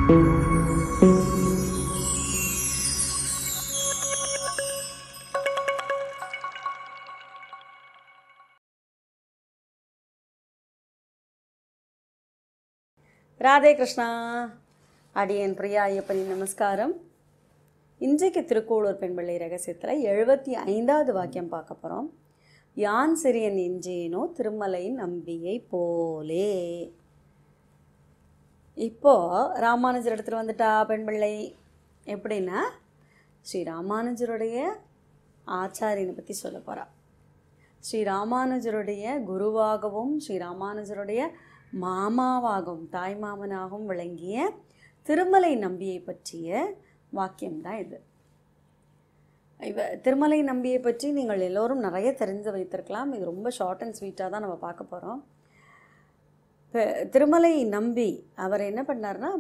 ராதே கிருஷ்ணா அடியன் பிரியா ஐயப்பனின் நமஸ்காரம் இன்றைக்கு திருக்கூளூர் பெண் பிள்ளை ரகசியத்தில் எழுபத்தி ஐந்தாவது வாக்கியம் பார்க்க போகிறோம் யான் சிறியன் எஞ்சேனோ திருமலை நம்பியை போலே இப்போ ராமானுஜர் இடத்துல வந்துட்டா பெண் பிள்ளை எப்படின்னா ஸ்ரீ ராமானுஜருடைய ஆச்சாரியனை பற்றி சொல்ல போகிறா ஸ்ரீ ராமானுஜருடைய குருவாகவும் ஸ்ரீ ராமானுஜருடைய மாமாவாகவும் தாய் மாமனாகவும் விளங்கிய திருமலை நம்பியை பற்றிய வாக்கியம்தான் இது இவ திருமலை நம்பியை பற்றி நீங்கள் எல்லோரும் நிறைய தெரிந்து வைத்திருக்கலாம் இது ரொம்ப ஷார்ட் அண்ட் ஸ்வீட்டாக தான் நம்ம பார்க்க போகிறோம் இப்போ திருமலை நம்பி அவர் என்ன பண்ணார்னா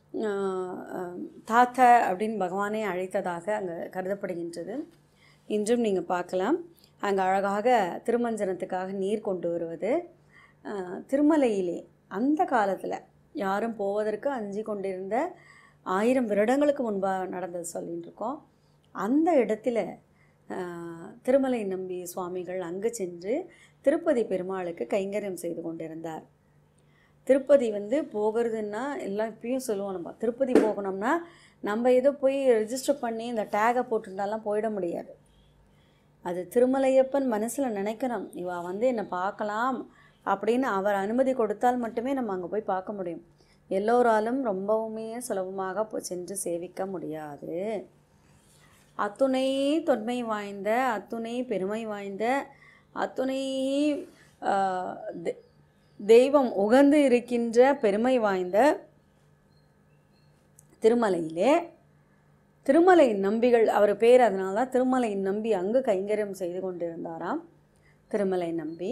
தாத்த அப்படின்னு பகவானே அழைத்ததாக அங்கே கருதப்படுகின்றது இன்றும் நீங்கள் பார்க்கலாம் அங்கே அழகாக திருமஞ்சனத்துக்காக நீர் கொண்டு வருவது அஹ், திருமலையிலே அந்த காலத்தில் யாரும் போவதற்கு அஞ்சு கொண்டிருந்த ஆயிரம் வருடங்களுக்கு முன்பாக நடந்தது சொல்லிட்டு இருக்கோம் அந்த இடத்துல அஹ், திருமலை நம்பி சுவாமிகள் அங்கு சென்று திருப்பதி பெருமாளுக்கு கைங்கரியம் செய்து கொண்டிருந்தார் திருப்பதி வந்து போகிறதுன்னா எல்லாம் இப்பயும் சொல்லுவோம் நம்ம திருப்பதி போகணும்னா நம்ம ஏதோ போய் ரெஜிஸ்டர் பண்ணி இந்த டேகை போட்டுட்டாலாம் போயிட முடியாது அது திருமலையப்பன் மனசில் நினைக்கணும் இவ வந்து என்னை பார்க்கலாம் அப்படின்னு அவர் அனுமதி கொடுத்தால் மட்டுமே நம்ம அங்கே போய் பார்க்க முடியும் எல்லோராலும் ரொம்பவுமே சுலபமாக போ- சென்று சேவிக்க முடியாது அத்துணை தொன்மை வாய்ந்த அத்துணை பெருமை வாய்ந்த அத்துணை ஆஹ், தெ- தெய்வம் உகந்து இருக்கின்ற பெருமை வாய்ந்த திருமலையிலே திருமலை நம்பிகள் அவர் பேர் அதனால தான் திருமலை நம்பி அங்கு கைங்கரியம் செய்து கொண்டிருந்தாராம் திருமலை நம்பி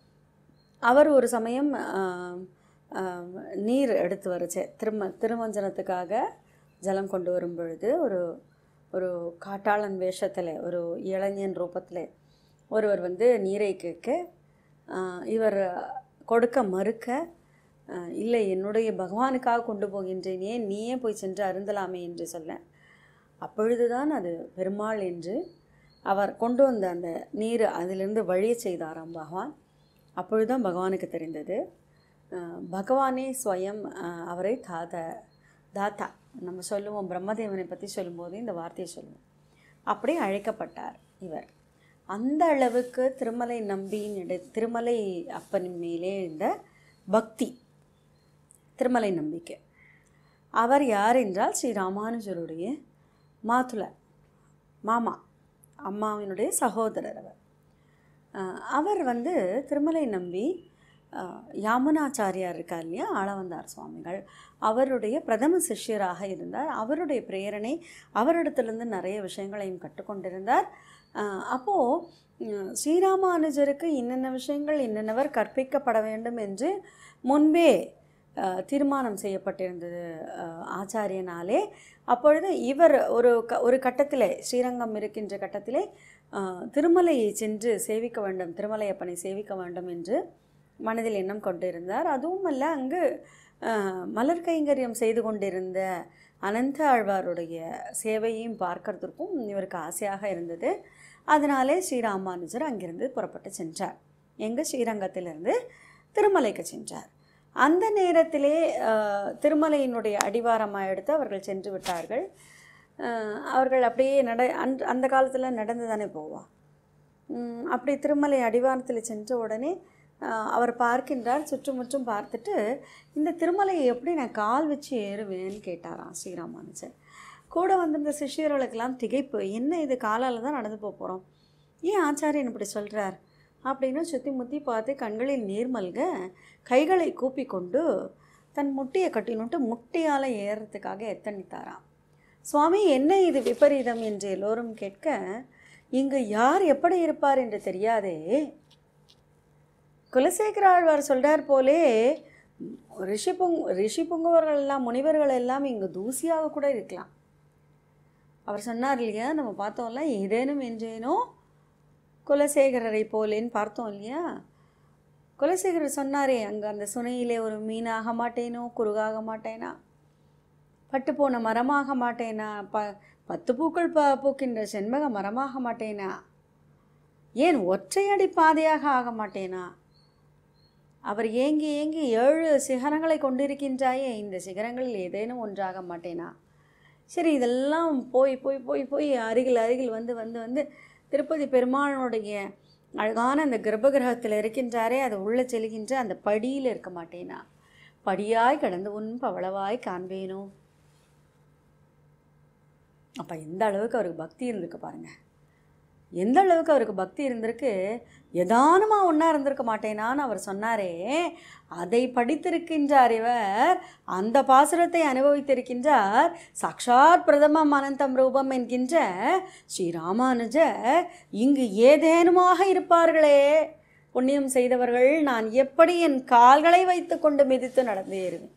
அவர் ஒரு சமயம் ஆம், ஆம், நீர் எடுத்து வரச்சே திரும திருமஞ்சனத்துக்காக ஜலம் கொண்டு வரும் பொழுது ஒரு ஒரு காட்டாளன் வேஷத்தில் ஒரு இளைஞன் ரூபத்தில் ஒருவர் வந்து நீரை கேட்க ஆ, இவர் கொடுக்க மறுக்க ஆ, இல்லை என்னுடைய பகவானுக்காக கொண்டு போகின்றேன் ஏன் நீயே போய் சென்று அருந்தலாமே என்று சொல்ல அப்பொழுதுதான் அது பெருமாள் என்று அவர் கொண்டு வந்த அந்த நீர் அதிலிருந்து வழிய செய்தாராம் பகவான் அப்பொழுதுதான் பகவானுக்கு தெரிந்தது அஹ் பகவானே ஸ்வயம் அஹ், அவரை தாத தாத்தா நம்ம சொல்லுவோம் பிரம்மதேவனை பற்றி சொல்லும்போது இந்த வார்த்தையை சொல்லுவோம் அப்படியே அழைக்கப்பட்டார் இவர் அந்த அளவுக்கு திருமலை நம்பியின் இட திருமலை அப்பனின் மேலே இருந்த பக்தி திருமலை நம்பிக்கை அவர் யார் என்றால் ஸ்ரீ ராமானுஜருடைய மாதுள மாமா அம்மாவினுடைய சகோதரர் அவர் அஹ் அவர் வந்து திருமலை நம்பி அஹ், யாமுனாச்சாரியார் இருக்கார் இல்லையா ஆளவந்தார் சுவாமிகள் அவருடைய பிரதம சிஷ்யராக இருந்தார் அவருடைய பிரேரணை அவரிடத்திலிருந்து நிறைய விஷயங்களையும் கற்றுக்கொண்டிருந்தார் அஹ், அப்போது உம், ஸ்ரீராமானுஜருக்கு இன்னென்ன விஷயங்கள் இன்னென்னவர் கற்பிக்கப்பட வேண்டும் என்று முன்பே அஹ், தீர்மானம் செய்யப்பட்டிருந்தது அஹ், ஆச்சாரியனாலே அப்பொழுது இவர் ஒரு க ஒரு கட்டத்திலே ஸ்ரீரங்கம் இருக்கின்ற கட்டத்திலே அஹ், திருமலையை சென்று சேவிக்க வேண்டும் திருமலையப்பனை சேவிக்க வேண்டும் என்று மனதில் எண்ணம் கொண்டிருந்தார் அதுவும் அல்ல அங்கு அஹ், மலர் கைங்கரியம் செய்து கொண்டிருந்த அனந்த ஆழ்வாருடைய சேவையையும் பார்க்கறதுக்கும் இவருக்கு ஆசையாக இருந்தது அதனாலே ஸ்ரீராமானுஜர் அங்கிருந்து புறப்பட்டு சென்றார் எங்கே ஸ்ரீரங்கத்திலிருந்து திருமலைக்கு சென்றார் அந்த நேரத்திலே அஹ், திருமலையினுடைய அடிவாரமாக எடுத்து அவர்கள் சென்று விட்டார்கள் அஹ், அவர்கள் அப்படியே நட அந்த அந்த காலத்தில் நடந்து தானே போவா உம், அப்படி திருமலை அடிவாரத்தில் சென்ற உடனே அஹ், அவர் பார்க்கின்றார் சுற்றுமுற்றும் பார்த்துட்டு இந்த திருமலையை எப்படி நான் கால் வச்சு ஏறுவேன்னு கேட்டாராம் ஸ்ரீராமானுஜர் கூட வந்திருந்த சிஷ்யர்களுக்கெல்லாம் திகைப்பு என்ன இது காலால் தான் நடந்து போக போகிறோம் ஏன் ஆச்சாரியன் இப்படி சொல்கிறார் அப்படின்னு சுற்றி முத்தி பார்த்து கண்களில் நீர் மல்க கைகளை கூப்பி கொண்டு தன் முட்டியை கட்டினுட்டு முட்டியால் ஏறுறதுக்காக எத்தனித்தாராம் சுவாமி என்ன இது விபரீதம் என்று எல்லோரும் கேட்க இங்கு யார் எப்படி இருப்பார் என்று தெரியாதே குலசேகர ஆழ்வார் சொல்றார் போலே ரிஷி புங் ரிஷி புங்குவர்கள் எல்லாம் முனிவர்கள் எல்லாம் இங்கு தூசியாக கூட இருக்கலாம் அவர் சொன்னார் இல்லையா நம்ம பார்த்தோம்ல ஏதேனும் என்றேனோ குலசேகரரை போலேன்னு பார்த்தோம் இல்லையா குலசேகரர் சொன்னாரே அங்கே அந்த சுனையிலே ஒரு மீனாக மாட்டேனோ குறுகாக மாட்டேனா பட்டு போன மரமாக மாட்டேனா ப பத்து பூக்கள் ப பூக்கின்ற செண்பக மரமாக மாட்டேனா ஏன் ஒற்றையடி பாதையாக ஆக மாட்டேனா அவர் ஏங்கி ஏங்கி ஏழு சிகரங்களை கொண்டிருக்கின்றாயே இந்த சிகரங்களில் ஏதேனும் ஒன்றாக மாட்டேனா சரி இதெல்லாம் போய் போய் போய் போய் அருகில் அருகில் வந்து வந்து வந்து திருப்பதி பெருமானுடைய அழகான அந்த கர்ப்பகிரகத்தில் இருக்கின்றாரே அது உள்ளே செல்கின்ற அந்த படியில் இருக்க மாட்டேனா படியாய் கடந்து உன் பவளவாய் காண்பேனோ அப்போ எந்த அளவுக்கு அவருக்கு பக்தி இருந்திருக்கு பாருங்க எந்த அளவுக்கு அவருக்கு பக்தி இருந்திருக்கு எதானுமா ஒன்றா இருந்திருக்க மாட்டேனான்னு அவர் சொன்னாரே அதை படித்திருக்கின்றார் இவர் அந்த பாசுரத்தை அனுபவித்திருக்கின்றார் சாக்ஷாத் பிரதமம் அனந்தம் ரூபம் என்கின்ற ஸ்ரீராமானுஜர் இங்கு ஏதேனுமாக இருப்பார்களே புண்ணியம் செய்தவர்கள் நான் எப்படி என் கால்களை வைத்துக்கொண்டு மிதித்து நடந்தேறுவேன்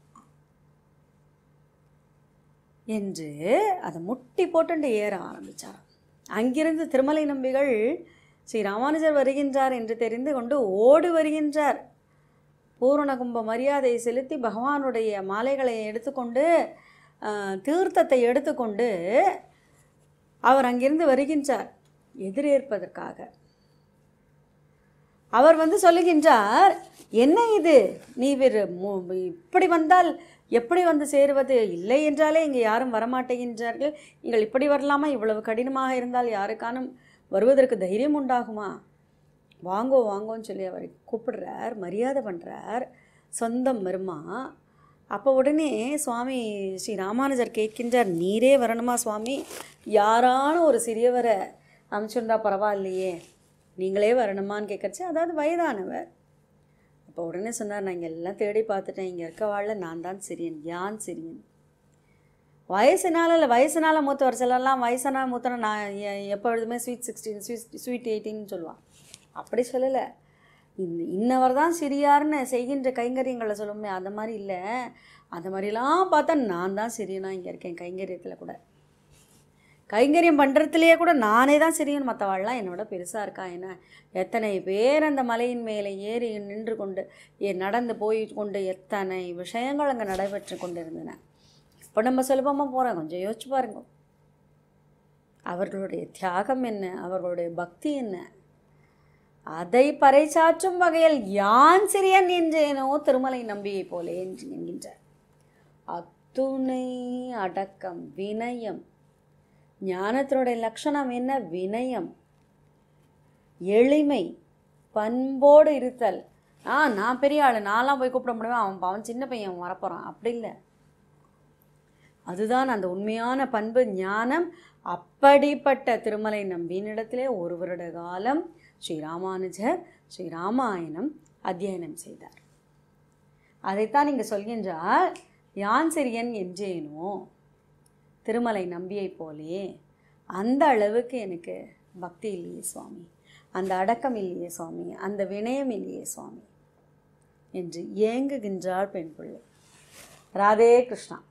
என்று அதை முட்டி போட்டுண்டு ஏற ஆரம்பித்தார் அங்கிருந்து திருமலை நம்பிகள் ஸ்ரீ ராமானுஜர் வருகின்றார் என்று தெரிந்து கொண்டு ஓடி வருகின்றார் பூரண கும்ப மரியாதை செலுத்தி பகவானுடைய மாலைகளை எடுத்துக்கொண்டு ஆஹ், தீர்த்தத்தை எடுத்துக்கொண்டு அவர் அங்கிருந்து வருகின்றார் எதிரேற்பதற்காக அவர் வந்து சொல்லுகின்றார் என்ன இது நீ விரு மு- இப்படி வந்தால் எப்படி வந்து சேருவது இல்லை என்றாலே இங்கே யாரும் வரமாட்டேங்கின்றார்கள் நீங்கள் இப்படி வரலாமா இவ்வளவு கடினமாக இருந்தால் யாருக்கானும் வருவதற்கு தைரியம் உண்டாகுமா வாங்கோ வாங்கோன்னு சொல்லி அவரை கூப்பிடுறார் மரியாதை பண்ணுறார் சொந்தம் வருமா அப்போ உடனே சுவாமி ஸ்ரீ ராமானுஜர் கேட்கின்றார் நீரே வரணுமா சுவாமி யாரான ஒரு சிறியவரை அனுப்பிச்சிருந்தா பரவாயில்லையே நீங்களே வரணுமான்னு கேட்கறச்சு அதாவது வயதானவர் அப்போ உடனே சொன்னார் நான் இங்கே எல்லாம் தேடி பார்த்துட்டேன் இங்கே இருக்க வாழ நான் தான் சிரியன் யான் சிரியன் வயசுனால இல்லை வயசுனால மூத்தவர் சிலர்லாம் வயசுனால மூத்தன நான் எ- எப்பொழுதுமே ஸ்வீட் சிக்ஸ்டீன் ஸ்வீட் ஸ்வீட் எயிட்டின்னு சொல்லுவான் அப்படி சொல்லலை இந்த இன்னவர் தான் சிறியார்னு செய்கின்ற கைங்கரியங்களை சொல்லுமே அந்த மாதிரி இல்லை அந்த மாதிரிலாம் பார்த்தா நான் தான் சிறியனா இங்கே இருக்கேன் கைங்கரியத்தில் கூட கைங்கரியம் பண்ணுறதுலையே கூட நானே தான் சிறியன் மற்றவாள்லாம் என்னோட பெருசாக இருக்கா என்ன எத்தனை பேர் அந்த மலையின் மேலே ஏறி நின்று கொண்டு ஏ நடந்து போய் கொண்டு எத்தனை விஷயங்கள் அங்கே நடைபெற்று கொண்டு இருந்தன இப்போ நம்ம சுலபமாக போகிறோம் கொஞ்சம் யோசிச்சு பாருங்க அவர்களுடைய தியாகம் என்ன அவர்களுடைய பக்தி என்ன அதை பறைசாற்றும் வகையில் யான் சிறியன் என்றேனோ திருமலை நம்பியை போலே என்று என்கின்றார் அத்துணை அடக்கம் வினயம் ஞானத்தினுடைய லட்சணம் என்ன வினயம் எளிமை பண்போடு இருத்தல் ஆ நான் பெரிய ஆள் நான்லாம் போய் கூப்பிட முடியுமா அவன் அவன் சின்ன பையன் அவன் வரப்போகிறான் அப்படி இல்லை அதுதான் அந்த உண்மையான பண்பு ஞானம் அப்படிப்பட்ட திருமலை நம்பியினிடத்திலே ஒரு வருட காலம் ஸ்ரீ ராமானுஜர் ஸ்ரீ ராமாயணம் அத்தியனம் செய்தார் அதைத்தான் இங்கே சொல்கின்றார் யான் சிறியன் என்றேனோ திருமலை நம்பியைப் போலே அந்த அளவுக்கு எனக்கு பக்தி இல்லையே சுவாமி அந்த அடக்கம் இல்லையே சுவாமி அந்த வினயம் இல்லையே சுவாமி என்று ஏங்குகின்றார் பெண் பிள்ளை ராதே கிருஷ்ணா